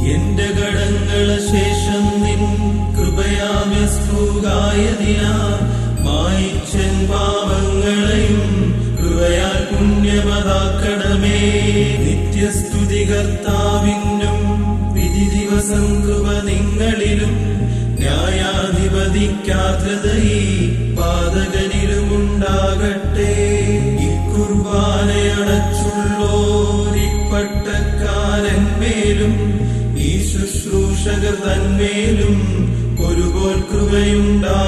എന്റെ കടങ്ങളെ ശേഷം നിൻ കൃപയാമ്യസ്ഫൂകായതിനാ മായിച്ചൻ പാപങ്ങളെയും കൃപയാൽ പുണ്യമതാക്കണമേ നിത്യസ്തുതി കർത്താവിനും വിധി ദിവസം കൃപ നിങ്ങളിലും ന്യായാധിപതിക്കാർദ്രതയി പാതകനിലും ഉണ്ടാകട്ടെ ഇക്കുർബാനയടച്ചുള്ളോരിപ്പട്ടക്കാരന്മേലും ഈ ശുശ്രൂഷകർ തന്മേലും ഒരുപോൽ കൃപയുണ്ടാകട്ടെ